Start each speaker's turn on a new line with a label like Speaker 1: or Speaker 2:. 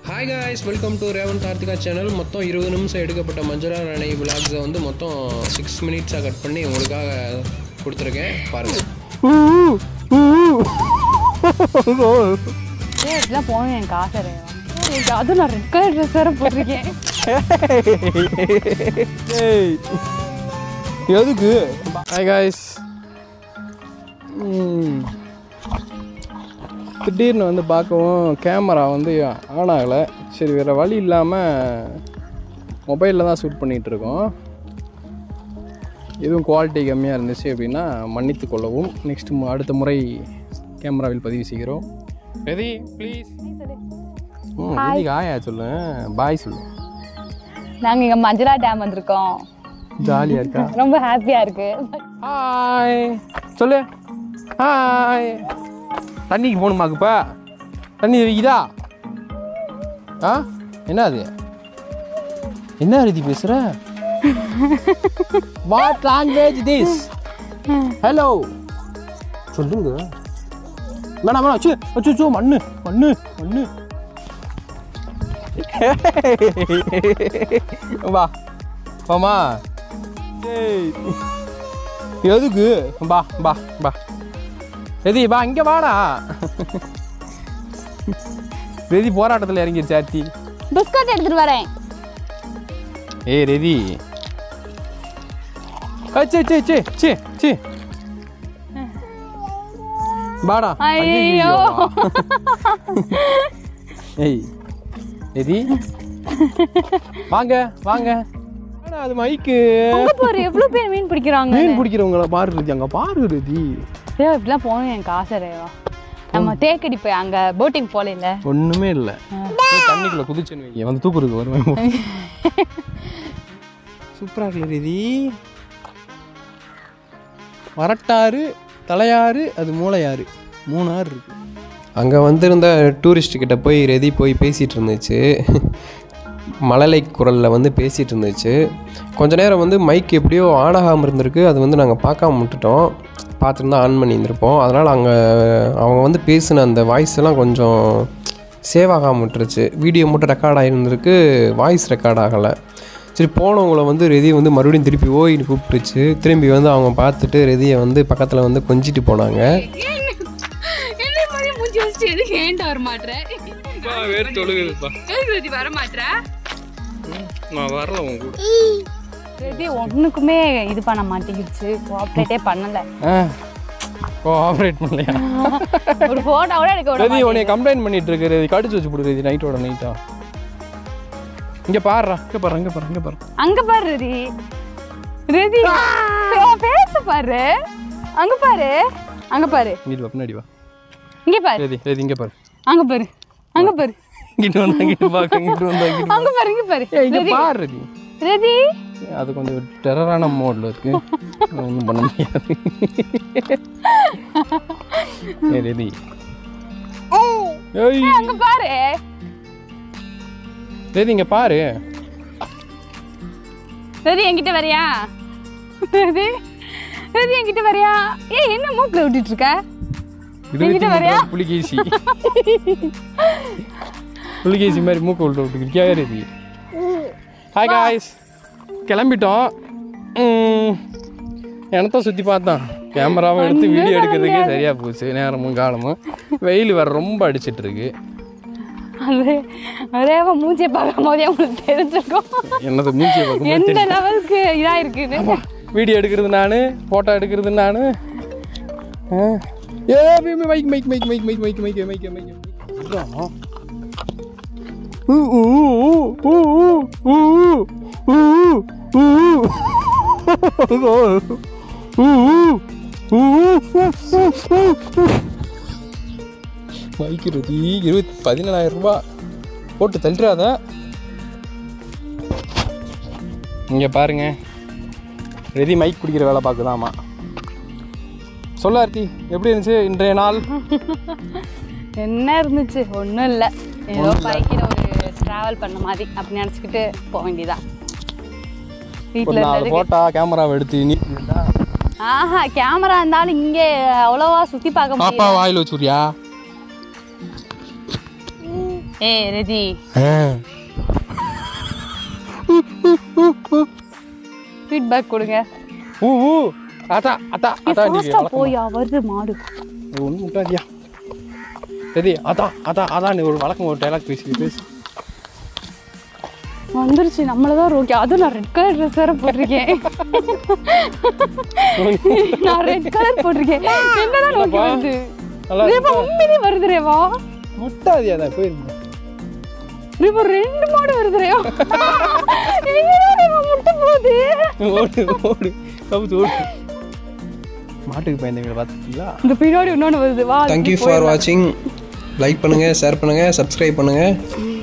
Speaker 1: Hi guys welcome to Revan Karthika channel மொத்தம் இருபது நிமிஷம் எடுக்கப்பட்ட மஞ்சளா ராணி விலாக்ஸை வந்து மொத்தம் சிக்ஸ் மினிட்ஸாக கட் பண்ணி உங்களுக்காக கொடுத்துருக்கேன் பாருங்கள்
Speaker 2: ஏய் இதெல்லாம் போகணும் எனக்கு ஆசை ரேவா. ஏய், அதுவும் நான் ரெட் கலர் ட்ரெஸ் வேற போட்டிருக்கேன்
Speaker 3: ஏய் எதுக்கு ஹாய் காய்ஸ் திடீர்னு வந்து பார்க்கவும் கேமரா வந்து ஆன் ஆகலை சரி வேறு வழி இல்லாமல் மொபைலில் தான் ஷூட் பண்ணிகிட்டு இருக்கோம் எதுவும் குவாலிட்டி கம்மியாக இருந்துச்சு அப்படின்னா மன்னித்து கொள்ளவும் நெக்ஸ்ட் அடுத்த முறை கேமராவில் பதிவு செய்கிறோம் ரெதி ப்ளீஸ் ம் ரெதி ஆயா சொல்லு பாய் சொல்லு
Speaker 2: நாங்க இங்க மஞ்சளா டேம் வந்திருக்கோம்
Speaker 3: ஜாலியாக இருக்கா
Speaker 2: ரொம்ப ஹாப்பியா இருக்கு
Speaker 3: ஹாய் சொல்லு ஹாய் தண்ணிக்கு போகணுமாக்குப்பா தண்ணி இதா ஆ என்ன அது என்ன ரீதி பேசுற வாட் லாங்குவேஜ் திஸ் ஹலோ சொல்லுங்க வேணாம் வேணாம் அச்சு அச்சு அச்சு மண்ணு மண்ணு மண்ணு வா வாமா ஏய் எதுக்கு பா பா பா ரெதி பா இங்கே வாடா ரெதி போராட்டத்தில் இறங்கிருச்சு ஆர்த்தி
Speaker 2: பிஸ்கட் எடுத்துட்டு வரேன்
Speaker 3: ஏய் ரெதி சே சே சே சே சே வாடா
Speaker 2: ஐயோ
Speaker 3: ஏய் ரெதி வாங்க வாங்க வாடா, அது மைக்கு
Speaker 2: அங்க பாரு எவ்வளவு பேர் மீன் பிடிக்கிறாங்க
Speaker 3: மீன் பிடிக்கிறவங்கள பாரு ரெதி அங்கே பாரு ரெதி
Speaker 2: ரேவா இப்படிலாம் போகணும் எனக்கு ஆசை ரேவா நம்ம தேக்கடி போய் அங்க போட்டிங் போல இல்ல
Speaker 3: ஒண்ணுமே இல்லை தண்ணிக்குள்ள குதிச்சுன்னு வைங்க வந்து தூக்குறதுக்கு வருவேன் சூப்பரா இருக்குல்ல ரீதி வரட்டாறு தலையாறு அது மூளையாறு மூணு ஆறு இருக்கு
Speaker 1: அங்கே வந்திருந்த டூரிஸ்ட் கிட்ட போய் ரெதி போய் பேசிகிட்டு இருந்துச்சு மழலை குரலில் வந்து பேசிகிட்டு இருந்துச்சு கொஞ்ச நேரம் வந்து மைக் எப்படியோ ஆன் ஆகாமல் இருந்திருக்கு அது வந்து நாங்கள் பார்க்காம விட்டுட்டோம் பார்த்துருந்தா ஆன் பண்ணி இருந்திருப்போம் அதனால் அங்கே அவங்க வந்து பேசின அந்த வாய்ஸ் எல்லாம் கொஞ்சம் சேவ் ஆகாமல் விட்டுருச்சு வீடியோ மட்டும் ரெக்கார்ட் ஆகிருந்திருக்கு வாய்ஸ் ரெக்கார்ட் ஆகலை சரி போனவங்கள வந்து ரெதியை வந்து மறுபடியும் திருப்பி ஓயின்னு கூப்பிட்டுச்சு திரும்பி வந்து அவங்க பார்த்துட்டு ரெதியை வந்து பக்கத்தில் வந்து கொஞ்சிட்டு போனாங்க
Speaker 2: என்ன மாதிரி மூஞ்சி வச்சுட்டு எதுக்கு ஏன்டா வர மாட்டேற
Speaker 3: வேறு தொழுகுதுப்பா
Speaker 2: ரெதி வர மாட்டேற
Speaker 3: நான் வரல உங்க கூட
Speaker 2: ரெதி ஒண்ணுக்குமே இது பண்ண மாட்டேங்குச்சு கோஆப்ரேட்டே பண்ணல
Speaker 3: கோஆப்ரேட் பண்ணலையா
Speaker 2: ஒரு போட்டோ கூட எடுக்க விட
Speaker 3: ரதி உன்னை கம்ப்ளைண்ட் பண்ணிட்டு இருக்கு ரதி கடிச்சு வச்சு போடு ரதி நைட்டோட நைட்டா இங்க பாருடா இங்க பாரு இங்க பாரு இங்க பாரு
Speaker 2: அங்க பாரு ரெதி ரெதி பேச பாரு அங்க பாரு அங்க பாரு
Speaker 3: இங்கிட்டு வா பின்னாடி வா
Speaker 2: இங்க பாரு
Speaker 3: ரதி ரதி இங்க பாரு
Speaker 2: அங்க பாரு அங்க பாரு
Speaker 3: இங்கிட்டு வந்தா இங்கிட்டு பாக்க இங்கிட்டு வந்தா இங்கிட்டு
Speaker 2: அங்க பாரு இங்க பாரு
Speaker 3: ஏய் இங்க
Speaker 2: ரெதி
Speaker 3: பாரு ரதி
Speaker 2: ரெதி
Speaker 3: அது கொஞ்சம் டெரரான மோட்ல இருக்கு ஒன்றும் பண்ண முடியாது ஏய் ரதி ஏய்
Speaker 2: அங்க பாரு
Speaker 3: ரதி இங்க பாரு
Speaker 2: ரெதி என்கிட்ட வரியா ரெதி ரெதி என்கிட்ட வரியா ஏய் என்ன மூக்குல விட்டுட்டு இருக்க
Speaker 3: இருபத்தி
Speaker 2: வரியா?
Speaker 3: மூணு புலிகேசி புலிகேசி மாதிரி மூக்க விட்டு விட்டுக்கிறியா ரதி ஹாய் காய்ஸ் கிளம்பிட்டோம் ம், எனத்த சுற்றி பார்த்தோம் கேமராவை எடுத்து வீடியோ எடுக்கிறதுக்கே சரியாக போச்சு நேரமும் காலமும் வெயில் வேறு ரொம்ப அடிச்சிட்டு இருக்கு
Speaker 2: அது ரேவா மூஞ்சியை பார்க்கும் போதே உங்களுக்கு தெரிஞ்சிருக்கும்
Speaker 3: என்னது மூஞ்சியை பார்க்கும்
Speaker 2: எந்த லெவலுக்கு இதா இருக்குன்னு
Speaker 3: வீடியோ எடுக்கிறது நான் ஃபோட்டோ எடுக்கிறது நான் ஏ mike mike mike mike mike mike mike mike mike mike ஊ ஊ ஊ ஊ ஊ வைக்கிறது இருபத்தி பதினேழாயிரம் ரூபாய் போட்டு தள்ளுறாத இங்கே பாருங்க ரெதி மைக் பிடிக்கிற வேலை பார்க்குதாமா சொல்ல ஆர்த்தி எப்படி இருந்துச்சு இன்றைய நாள்
Speaker 2: என்ன இருந்துச்சு ஒன்றும் இல்லை ஏதோ பைக்கில் ஒரு ட்ராவல் பண்ண மாதிரி அப்படி நினச்சிக்கிட்டு போக வேண்டியதான்
Speaker 3: ஒரு
Speaker 2: வீட்டில்
Speaker 3: நாலு
Speaker 2: இருந்ததுக்கு
Speaker 3: போட்டா கேமராவை எடுத்து நீ
Speaker 2: ஆஹா கேமரா இருந்தாலும் இங்கே அவ்வளோவா சுற்றி பார்க்க
Speaker 3: பாப்பா
Speaker 2: முடியல
Speaker 3: வாயில் வச்சுரியா
Speaker 2: ஏ ரெதி ஃபீட்பேக் கொடுங்க
Speaker 3: ஊ ஊ அத்தா அத்தா அத்தா
Speaker 2: ஃபாஸ்டா போயா வருது மாடு
Speaker 3: ஒன்றும் முட்டாதியா சரி அதான் அதான் அதான் நீ ஒரு வழக்கம் ஒரு டைலாக் பேசி பேசு
Speaker 2: வந்துருச்சு நம்மளதான் ரோக்கி அதுவும் நான் ரெட் கலர் ட்ரெஸ் வேற போட்டிருக்கேன் நான் ரெட் கலர் போட்டிருக்கேன் என்னதான் ரோக்கி வருது
Speaker 3: நல்லா
Speaker 2: ரேவா உண்மையிலே வருது ரேவா
Speaker 3: முட்டாதியா தான் போயிருந்தேன்
Speaker 2: ரேவா ரெண்டு மாடு வருது ரேவா எங்கடா ரேவா முட்டை போகுது
Speaker 3: ஓடு ஓடு கவுத்து ஓடு மாட்டுக்கு பயந்தவங்களை பார்த்துருக்கீங்களா
Speaker 2: இந்த பின்னாடி இன்னொன்று வருது வா
Speaker 1: தேங்க்யூ ஃபார் வாட்சிங் லைக் பண்ணுங்கள் ஷேர் பண்ணுங்கள் சப்ஸ்கிரைப் பண்ணுங்கள்